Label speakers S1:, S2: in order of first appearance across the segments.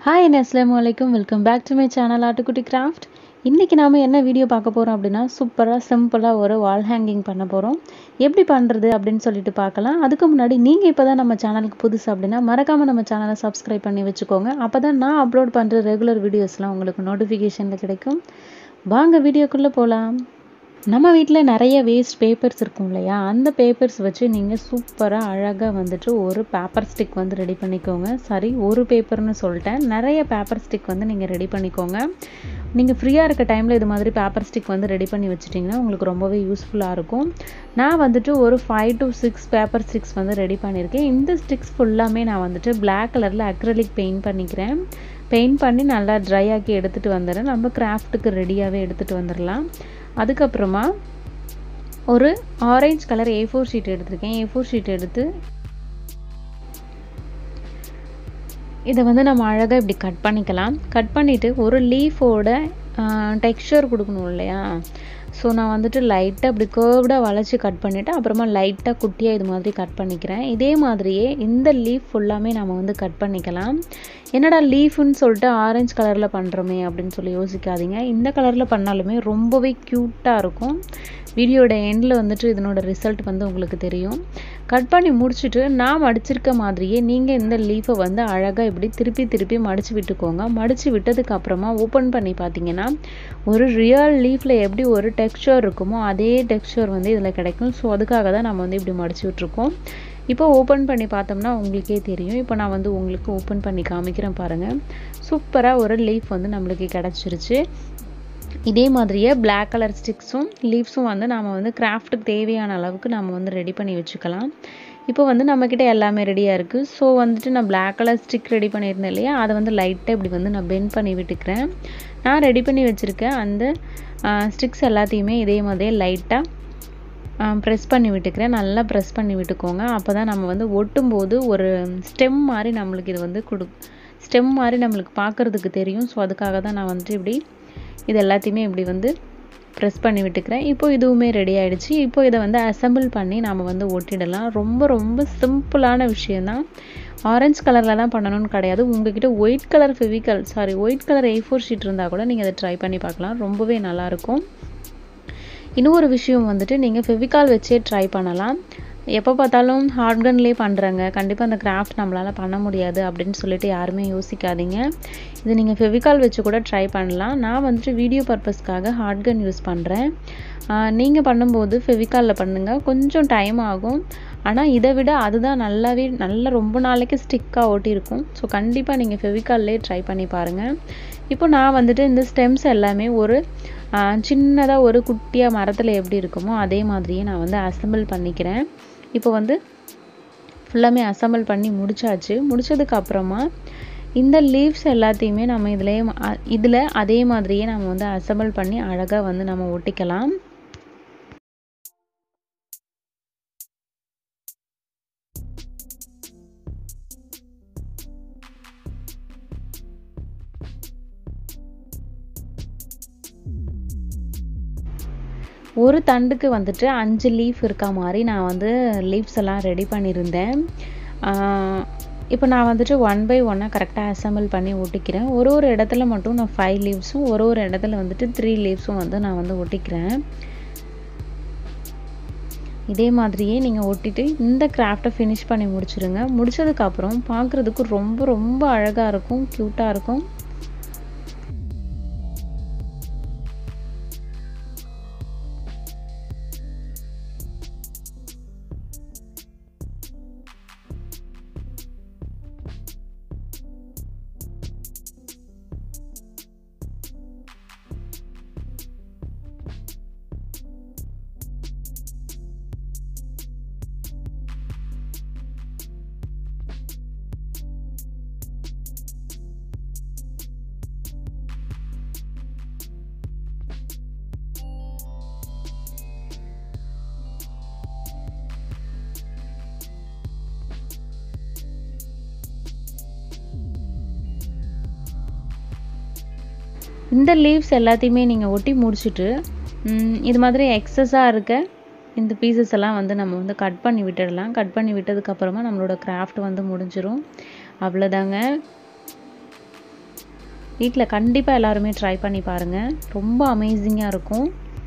S1: hi அஸ்லாம் வலைக்கும் welcome back to my channel ஆட்டுக்குட்டி கிராஃப்ட் இன்றைக்கி நாம் என்ன வீடியோ பார்க்க போகிறோம் அப்படின்னா சூப்பராக சிம்பிளாக ஒரு வால் ஹேங்கிங் பண்ண போகிறோம் எப்படி பண்ணுறது அப்படின்னு சொல்லிட்டு பார்க்கலாம் அதுக்கு முன்னாடி நீங்கள் இப்போ தான் நம்ம சேனலுக்கு புதுசு அப்படின்னா மறக்காமல் நம்ம சேனலை சப்ஸ்கிரைப் பண்ணி வச்சுக்கோங்க அப்போ தான் நான் அப்லோட் பண்ணுற ரெகுலர் வீடியோஸ்லாம் உங்களுக்கு நோட்டிஃபிகேஷனில் கிடைக்கும் வாங்க வீடியோக்குள்ளே போகலாம் நம்ம வீட்டில் நிறைய வேஸ்ட் பேப்பர்ஸ் இருக்கும் இல்லையா அந்த பேப்பர்ஸ் வச்சு நீங்கள் சூப்பராக அழகாக வந்துட்டு ஒரு பேப்பர் ஸ்டிக் வந்து ரெடி பண்ணிக்கோங்க சரி ஒரு பேப்பர்னு சொல்லிட்டேன் நிறைய பேப்பர் ஸ்டிக் வந்து நீங்கள் ரெடி பண்ணிக்கோங்க நீங்கள் ஃப்ரீயாக இருக்க டைமில் இது மாதிரி பேப்பர் ஸ்டிக் வந்து ரெடி பண்ணி வச்சிட்டிங்கன்னா உங்களுக்கு ரொம்பவே யூஸ்ஃபுல்லாக இருக்கும் நான் வந்துட்டு ஒரு five to six paper sticks வந்து ரெடி பண்ணியிருக்கேன் இந்த ஸ்டிக்ஸ் ஃபுல்லாமே நான் வந்துட்டு பிளாக் கலரில் அக்ரலிக் பெயிண்ட் பண்ணிக்கிறேன் பெயிண்ட் பண்ணி நல்லா ட்ரை ஆக்கி எடுத்துகிட்டு வந்துடுறேன் நம்ம கிராஃப்ட்டுக்கு ரெடியாகவே எடுத்துகிட்டு வந்துடலாம் அதுக்கப்புறமா ஒரு orange colour A four sheet எடுத்திருக்கேன் ஏ ஃபோர் ஷீட் எடுத்து இதை வந்து நம்ம அழகாக இப்படி கட் பண்ணிக்கலாம் கட் பண்ணிவிட்டு ஒரு லீஃபோட டெக்ஸ்சர் கொடுக்கணும் இல்லையா ஸோ நான் வந்துட்டு லைட்டாக அப்படி கேர்வ்டாக வளைச்சி கட் பண்ணிவிட்டு அப்புறமா லைட்டாக குட்டியாக இது மாதிரி கட் பண்ணிக்கிறேன் இதே மாதிரியே இந்த லீஃப் ஃபுல்லாமே நம்ம வந்து கட் பண்ணிக்கலாம் என்னடா லீஃப்னு சொல்லிட்டு ஆரஞ்சு கலரில் பண்ணுறோமே அப்படின்னு சொல்லி யோசிக்காதீங்க இந்த கலரில் பண்ணாலுமே ரொம்பவே க்யூட்டாக இருக்கும் வீடியோட எண்டில் வந்துட்டு இதனோட ரிசல்ட் வந்து உங்களுக்கு தெரியும் கட் பண்ணி முடிச்சுட்டு நான் மடிச்சிருக்க மாதிரியே நீங்கள் இந்த லீஃபை வந்து அழகாக இப்படி திருப்பி திருப்பி மடித்து விட்டுக்கோங்க மடித்து விட்டதுக்கு அப்புறமா ஓப்பன் பண்ணி பார்த்தீங்கன்னா ஒரு ரியல் லீஃபில் எப்படி ஒரு டெக்ஸ்சர் இருக்குமோ அதே டெக்ஸ்சர் வந்து இதில் கிடைக்கும் ஸோ அதுக்காக தான் நம்ம வந்து இப்படி மடிச்சு விட்ருக்கோம் இப்போ ஓப்பன் பண்ணி பார்த்தோம்னா உங்களுக்கே தெரியும் இப்போ நான் வந்து உங்களுக்கு ஓப்பன் பண்ணி காமிக்கிறேன் பாருங்கள் சூப்பராக ஒரு லீஃப் வந்து நம்மளுக்கு கிடச்சிருச்சு இதே மாதிரியே பிளாக் கலர் ஸ்டிக்ஸும் லீவ்ஸும் வந்து நாம் வந்து கிராஃப்ட்டுக்கு தேவையான அளவுக்கு நம்ம வந்து ரெடி பண்ணி வச்சுக்கலாம் இப்போ வந்து நம்மக்கிட்ட எல்லாமே ரெடியாக இருக்குது ஸோ வந்துட்டு நான் பிளாக் கலர் ஸ்டிக் ரெடி பண்ணியிருந்தேன் இல்லையா அதை வந்து லைட்டாக இப்படி வந்து நான் பெண்ட் பண்ணி விட்டுக்கிறேன் நான் ரெடி பண்ணி வச்சுருக்கேன் அந்த ஸ்டிக்ஸ் எல்லாத்தையுமே இதே மாதிரியே லைட்டாக ப்ரெஸ் பண்ணி விட்டுக்கிறேன் நல்லா ப்ரெஸ் பண்ணி விட்டுக்கோங்க அப்போ தான் நம்ம வந்து ஒட்டும்போது ஒரு ஸ்டெம் மாதிரி நம்மளுக்கு இது வந்து கொடு ஸ்டெம் மாதிரி நம்மளுக்கு பார்க்குறதுக்கு தெரியும் ஸோ அதுக்காக தான் நான் வந்துட்டு இப்படி இது எல்லாத்தையுமே இப்படி வந்து ப்ரெஸ் பண்ணி விட்டுக்கிறேன் இப்போ இதுவுமே ரெடி ஆகிடுச்சு இப்போ இதை வந்து அசம்பிள் பண்ணி நாம் வந்து ஒட்டிடலாம் ரொம்ப ரொம்ப சிம்பிளான விஷயந்தான் ஆரஞ்சு கலரில் தான் பண்ணணும்னு கிடையாது உங்ககிட்ட white colour Fevicol sorry white colour A four sheet இருந்தால் கூட நீங்கள் அதை ட்ரை பண்ணி பார்க்கலாம் ரொம்பவே நல்லாயிருக்கும் இன்னொரு விஷயம் வந்துட்டு நீங்கள் ஃபெவிகால் வச்சே ட்ரை பண்ணலாம் எப்போ பார்த்தாலும் ஹார்ட்கன்லேயே பண்ணுறாங்க கண்டிப்பாக அந்த கிராஃப்ட் நம்மளால் பண்ண முடியாது அப்படின்னு சொல்லிட்டு யாருமே யோசிக்காதீங்க இது நீங்கள் ஃபெவிகால் வச்சு கூட ட்ரை பண்ணலாம் நான் வந்துட்டு வீடியோ பர்பஸ்க்காக ஹார்ட்கன் யூஸ் பண்ணுறேன் நீங்கள் பண்ணும்போது ஃபெவிகாலில் பண்ணுங்கள் கொஞ்சம் டைம் ஆகும் ஆனால் இதை விட அதுதான் நல்லாவே நல்ல ரொம்ப நாளைக்கு ஸ்டிக்காக ஓட்டியிருக்கும் ஸோ கண்டிப்பாக நீங்கள் ஃபெவிகால்லே ட்ரை பண்ணி பாருங்கள் இப்போ நான் வந்துட்டு இந்த ஸ்டெம்ஸ் எல்லாமே ஒரு சின்னதாக ஒரு குட்டியாக மரத்தில் எப்படி இருக்குமோ அதே மாதிரியே நான் வந்து அசம்பிள் பண்ணிக்கிறேன் இப்போ வந்து ஃபுல்லாமே அசம்பிள் பண்ணி முடிச்சாச்சு முடிச்சதுக்கு அப்புறமா இந்த லீவ்ஸ் எல்லாத்தையுமே நம்ம இதுலேயே இதில் அதே மாதிரியே நம்ம வந்து அசம்பிள் பண்ணி அழகாக வந்து நம்ம ஒட்டிக்கலாம் ஒரு தண்டுக்கு வந்துட்டு அஞ்சு லீஃப் இருக்க மாதிரி நான் வந்து லீவ்ஸ் எல்லாம் ரெடி பண்ணியிருந்தேன் இப்போ நான் வந்துட்டு ஒன் பை ஒன்னாக கரெக்டாக அசம்பிள் பண்ணி ஒட்டிக்கிறேன் ஒரு ஒரு இடத்துல மட்டும் நான் ஃபைவ் லீவ்ஸும் ஒரு ஒரு இடத்துல வந்துட்டு த்ரீ லீவ்ஸும் வந்து நான் வந்து ஒட்டிக்கிறேன் இதே மாதிரியே நீங்கள் ஒட்டிட்டு இந்த கிராஃப்டை ஃபினிஷ் பண்ணி முடிச்சிடுங்க முடிச்சதுக்கப்புறம் பார்க்குறதுக்கு ரொம்ப ரொம்ப அழகாக இருக்கும் க்யூட்டாக இருக்கும் இந்த லீவ்ஸ் எல்லாத்தையுமே நீங்கள் ஒட்டி முடிச்சுட்டு இது மாதிரி எக்ஸஸாக இருக்க இந்த பீசஸ் எல்லாம் வந்து நம்ம வந்து கட் பண்ணி விட்டுடலாம் கட் பண்ணி விட்டதுக்கப்புறமா நம்மளோட கிராஃப்ட் வந்து முடிஞ்சிரும் அவ்வளோதாங்க வீட்டில் கண்டிப்பாக எல்லாருமே ட்ரை பண்ணி பாருங்கள் ரொம்ப அமேசிங்காக இருக்கும்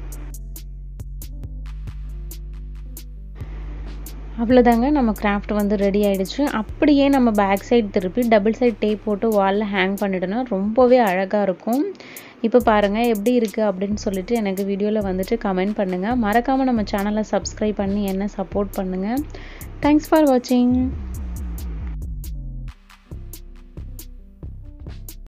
S1: அவ்வளோதாங்க நம்ம கிராஃப்ட் வந்து ரெடி ஆகிடுச்சு அப்படியே நம்ம பேக் சைடு திருப்பி டபுள் சைட் டேப் போட்டு வாலில் ஹேங் பண்ணிட்டோன்னா ரொம்பவே அழகாக இருக்கும் இப்போ பாருங்கள் எப்படி இருக்குது அப்படின்னு சொல்லிட்டு எனக்கு வீடியோவில் வந்துட்டு கமெண்ட் பண்ணுங்கள் மறக்காமல் நம்ம சேனலை சப்ஸ்கிரைப் பண்ணி என்ன சப்போர்ட் பண்ணுங்கள் தேங்க்ஸ் ஃபார் வாட்சிங்